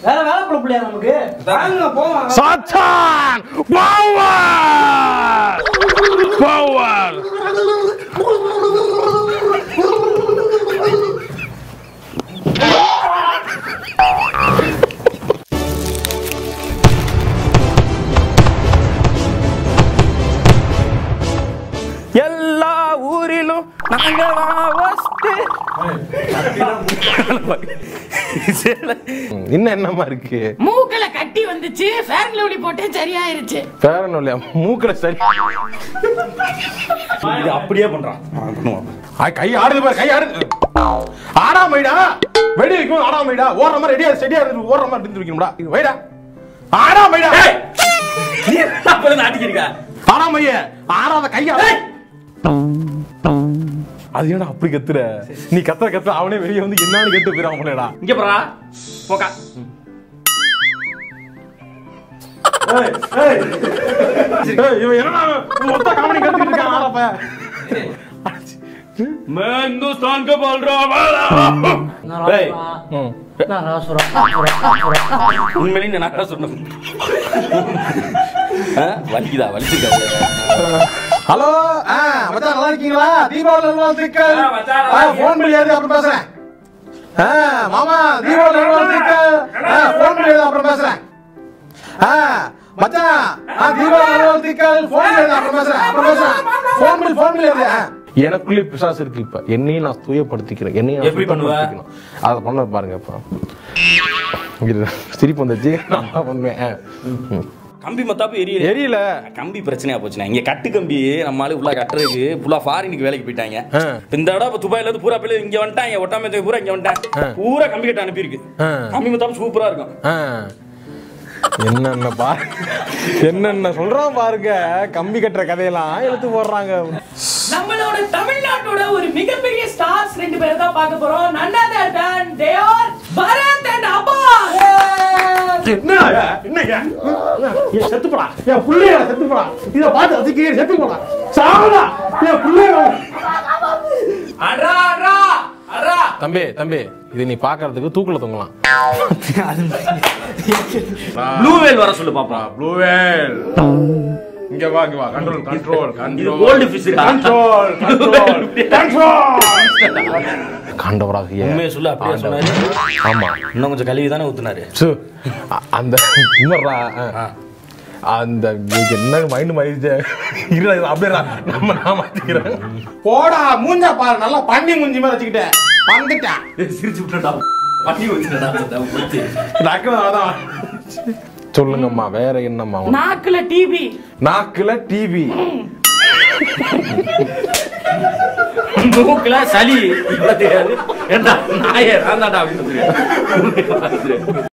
வேற வேலை போட முடியா நமக்கு வாங்க போவோம் சாத்தான் பவர் பவர் எல்லா ஊரிலும் நாங்க இன்னும் என்னமா இருக்கு மூக்கல கட்டி வந்துச்சு ஃபேர் லவ்லி போட்டேன் சரியாயிருச்சு வேற ஒண்ணும் இல்லையா மூக்குல சரி இது அப்படியே பண்றான் ஆ, பண்ணுவான் ஆ, கை ஆடுது பாரு கை ஆடுது ஆடாமைடா வெடி வைக்கும் ஆடாமைடா ஓடுற மாதிரி ரெடியா செடியா இருந்து ஓடுற மாதிரி இருந்து வைக்கணும்டா இது வைடா ஆடாமைடா நீ என்ன அப்பதான் நாட்டிக்கிருக்கா ஆடாமைய ஆடாத கையா அது ஏன்டா அப்படி கத்துற நீ கத்துற கத்துற அவனே வெளியே வந்து என்னன்னு கேட்டு போயிடாம போனேடா இங்க போறா போக்கா ஏய், இவன் என்னடா மொத்த காமெடி கத்துக்கிட்டு இருக்கான் ஆடப்ப मैं हिंदुस्तान का बोल रहा हूँ ஏய், உண்மையிலேயே நான் என்ன சொன்னேன் ஆ, வலிக்குதா வலிக்குதா ஹலோ ஆ மச்சான் நல்லா இருக்கீங்களா தீபாவளி நல்வாழ்த்துக்கள் ஆ, மச்சான், ஆ ஃபோன் பண்ணியாரு அப்புறம் பேசுறேன் ஆ மாமா தீபாவளி நல்வாழ்த்துக்கள் ஆ ஃபோன் பண்ணியாரு அப்புறம் பேசுறேன் ஆ மச்சான் ஆ தீபாவளி நல்வாழ்த்துக்கள் ஃபோன் பண்ணியாரு அப்புறம் பேசுறேன் அப்புறம் பேசுறேன் ஃபோன் பண்ணி ஃபோன் பண்ணியாரு எனக்குள்ளே பிசாசு இருக்கு இப்ப என்னையும் நான் தூயப்படுத்திக்கிறேன் என்னையும் நான் எப்படி பண்ணுவ? சுத்தப்படுத்திக்கணும். அதை பண்ண பாருங்க இப்ப இது சிரிப்பு வந்துச்சு நான் தான் பண்ணுவேன் ஆ. ம். கம்பி மத்தாப்பு எரியல எரியல கம்பி பிரச்சனையா போச்சுண்ணா இங்க கட்டு கம்பி நம்ம ஆளு ஃபுல்லா கட்டுறதுக்கு ஃபுல்லா ஃபாரினுக்கு வேலைக்கு போயிட்டாங்க ஆ. இப்ப இந்த இடம் இப்ப துபாயில இருந்து பூரா பேர் இங்க வந்துட்டாங்க ஒட்டாம பூரா இங்க வந்துட்டாங்க பூரா கம்பி கட்ட அனுப்பியிருக்கு ஆ. கம்பி மத்தாப்பு சூப்பரா இருக்கும் ஆ. என்னென்ன பாரு என்னென்ன சொல்றான் பாருங்க கம்பி கட்டுற கதையெல்லாம் எடுத்து போடுறாங்க நம்மளோட தமிழ்நாட்டோட ஒரு மிகப்பெரிய ஸ்டார்ஸ் ரெண்டு பேரை தான் பார்க்க போறோம் none other than they are Bharat and Abbas என்ன என்னங்க என் செத்து போடா என் புள்ளைய செத்து போடா இத பார்த்து அதுக்கு செத்து போடா சாவடா என் புள்ளைய அடா அடா அடா தம்பி தம்பி இது நீ பாக்குறதுக்கு தூக்குல தொங்கலாம் ப்ளூ வேல் வர சொல்லு பாப்பா ப்ளூ வேல் இங்க வா இங்க வா கண்ட்ரோல் கண்ட்ரோல் இது gold fish control control control காண்டவராக உண்மையை சொல்லு அப்படியே சொன்னாரு ஆமா இன்னும் கொஞ்சம் கழுவி தானே ஊத்துனாரு சு, அ- அந்த உமர்ரா அந்த நீங்க என்ன மைண்ட் மாறிடுச்சு இருடா இது அப்படியே நம்ம நான் மாத்திக்கிறேன் போடா மூஞ்சா பாரு நல்லா பண்ணி மூஞ்சி மாதிரி வச்சுக்கிட்டேன் வந்துட்டேன் சிரிச்சு விட்டுடா பண்ணி வச்சுடா போச்சு டக்குனு அதான் சொல்லுங்கம்மா வேற என்னம்மா உனக்கு? நாக்குல டிவி நாக்குல டிவி மூக்குல சளி இவ்வளவு தெரியாது என்ன நாயே நான் தான்டா அப்படின்னு